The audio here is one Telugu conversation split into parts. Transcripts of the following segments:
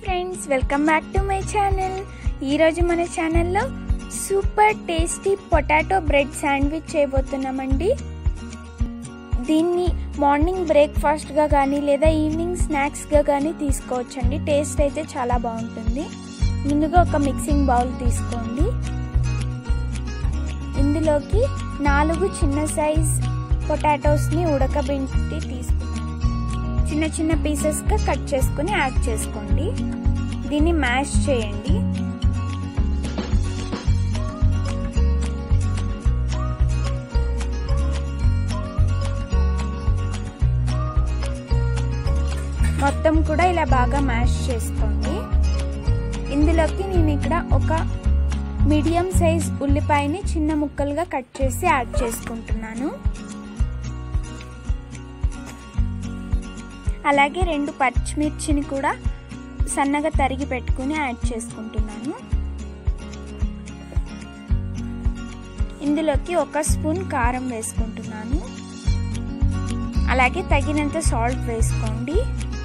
friends welcome back to my channel ఈరోజు మన ఛానల్లో super tasty potato bread sandwich చేయబోతున్నామండి దీన్ని మార్నింగ్ బ్రేక్ఫాస్ట్గా కానీ లేదా ఈవినింగ్ స్నాక్స్గా కానీ తీసుకోవచ్చండి టేస్ట్ అయితే చాలా బాగుంటుంది ముందుగా ఒక మిక్సింగ్ బౌల్ తీసుకోండి ఇందులోకి నాలుగు చిన్న సైజ్ పొటాటోస్ని ఉడకబెట్టి తీసుకున్నాను చిన్న చిన్న పీసెస్గా కట్ చేసుకుని యాడ్ చేసుకోండి దీన్ని మ్యాష్ చేయండి మొత్తం కూడా ఇలా బాగా మ్యాష్ చేసుకోండి ఇందులోకి నేను ఇక్కడ ఒక మీడియం సైజ్ ఉల్లిపాయని చిన్న ముక్కలుగా కట్ చేసి యాడ్ చేసుకుంటున్నాను అలాగే రెండు పచ్చిమిర్చిని కూడా సన్నగా తరిగి పెట్టుకుని యాడ్ చేసుకుంటున్నాను ఇందులోకి ఒక స్పూన్ కారం వేసుకుంటున్నాను అలాగే తగినంత సాల్ట్ వేసుకోండి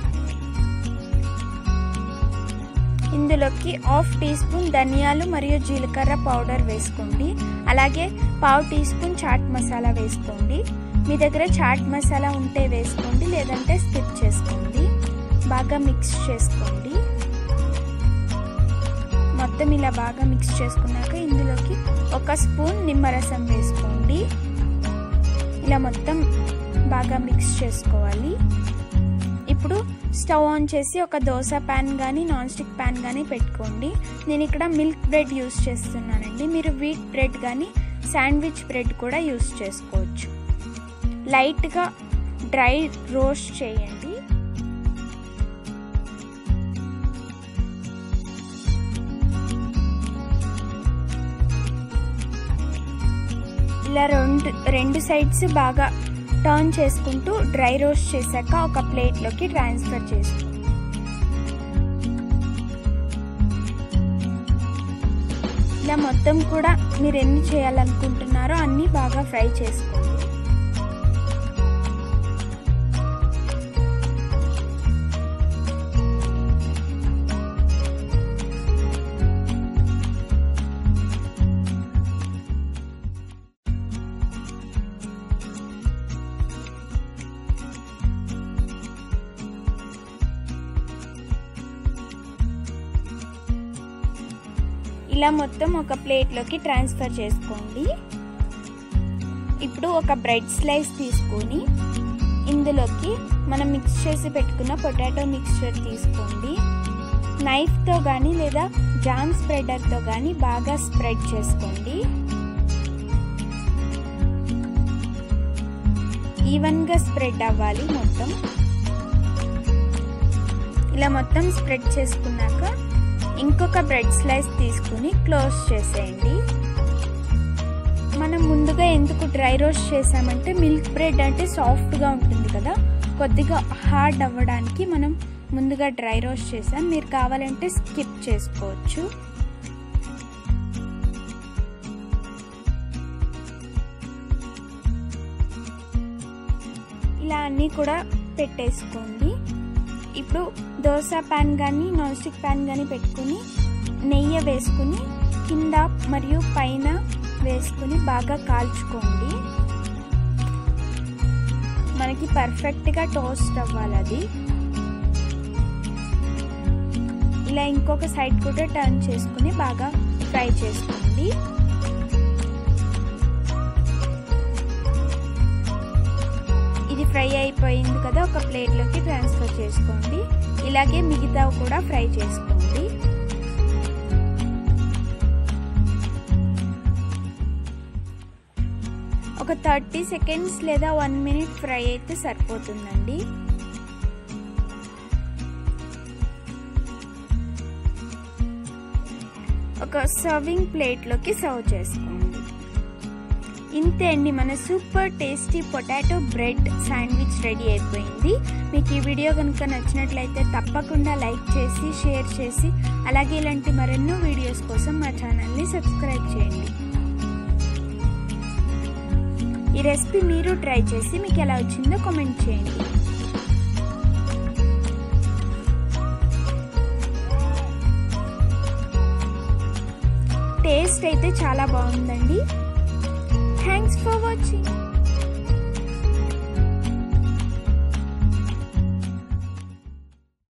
ఇందులోకి హాఫ్ టీ స్పూన్ ధనియాలు మరియు జీలకర్ర పౌడర్ వేసుకోండి అలాగే పావు టీ స్పూన్ చాట్ మసాలా వేసుకోండి మీ దగ్గర చాట్ మసాలా ఉంటే వేసుకోండి లేదంటే స్కిప్ చేసుకోండి బాగా మిక్స్ చేసుకోండి మొత్తం ఇలా బాగా మిక్స్ చేసుకున్నాక ఇందులోకి ఒక స్పూన్ నిమ్మరసం వేసుకోండి ఇలా మొత్తం బాగా మిక్స్ చేసుకోవాలి ఇప్పుడు స్టవ్ ఆన్ చేసి ఒక దోశ ప్యాన్ కానీ నాన్ స్టిక్ ప్యాన్ కానీ పెట్టుకోండి నేను ఇక్కడ మిల్క్ బ్రెడ్ యూస్ చేస్తున్నానండి మీరు వీట్ బ్రెడ్ కానీ శాండ్విచ్ బ్రెడ్ కూడా యూస్ చేసుకోవచ్చు లైట్గా డ్రై రోస్ట్ చేయండి ఇలా రెండు రెండు సైడ్స్ బాగా టర్న్ చేసుకుంటూ డ్రై రోస్ట్ చేశాక ఒక ప్లేట్లోకి ట్రాన్స్ఫర్ చేసుకోండి ఇలా మొత్తం కూడా మీరు ఎన్ని చేయాలనుకుంటున్నారో అన్నీ బాగా ఫ్రై చేసుకోండి ఇలా మొత్తం ఒక ప్లేట్లోకి ట్రాన్స్ఫర్ చేసుకోండి ఇప్పుడు ఒక బ్రెడ్ స్లైస్ తీసుకొని ఇందులోకి మనం మిక్స్ చేసి పెట్టుకున్న పొటాటో మిక్స్చర్ తీసుకోండి నైఫ్తో కానీ లేదా జామ్ స్ప్రెడర్తో కానీ బాగా స్ప్రెడ్ చేసుకోండి ఈవెన్గా స్ప్రెడ్ అవ్వాలి మొత్తం ఇలా మొత్తం స్ప్రెడ్ చేసుకున్నాక ఇంకొక బ్రెడ్ స్లైస్ తీసుకుని క్లోజ్ చేసేయండి మనం ముందుగా ఎందుకు డ్రై రోస్ట్ చేసామంటే మిల్క్ బ్రెడ్ అంటే సాఫ్ట్గా ఉంటుంది కదా కొద్దిగా హార్డ్ అవ్వడానికి మనం ముందుగా డ్రై రోస్ట్ చేసాం మీరు కావాలంటే స్కిప్ చేసుకోవచ్చు ఇలా అన్నీ కూడా పెట్టేసుకోండి ఇప్పుడు దోశ ప్యాన్ కానీ నాన్ స్టిక్ ప్యాన్ కానీ పెట్టుకుని నెయ్యి వేసుకుని కింద మరియు పైన వేసుకుని బాగా కాల్చుకోండి మనకి పర్ఫెక్ట్గా టోస్ట్ అవ్వాలి అది ఇలా ఇంకొక సైడ్ కూడా టర్న్ చేసుకుని బాగా ఫ్రై చేసుకోండి ఇది ఫ్రై అయిపోయింది కదా ఒక ప్లేట్లోకి ట్రాన్స్ఫర్ చేసుకోండి ఇలాగే మిగతా కూడా ఫ్రై చేసుకోండి ఒక థర్టీ సెకండ్స్ లేదా వన్ మినిట్ ఫ్రై అయితే సరిపోతుందండి ఒక సర్వింగ్ ప్లేట్లోకి సర్వ్ చేసుకోండి ఇంతే అండి మన super tasty potato bread sandwich ready అయిపోయింది మీకు ఈ వీడియో కనుక నచ్చినట్లయితే తప్పకుండా లైక్ చేసి షేర్ చేసి అలాగే ఇలాంటి మరెన్నో వీడియోస్ కోసం మా ఛానల్ని సబ్స్క్రైబ్ చేయండి ఈ రెసిపీ మీరు ట్రై చేసి మీకు ఎలా వచ్చిందో కామెంట్ చేయండి టేస్ట్ అయితే చాలా బాగుందండి థ్యాంక్స్ ఫర్ వాచింగ్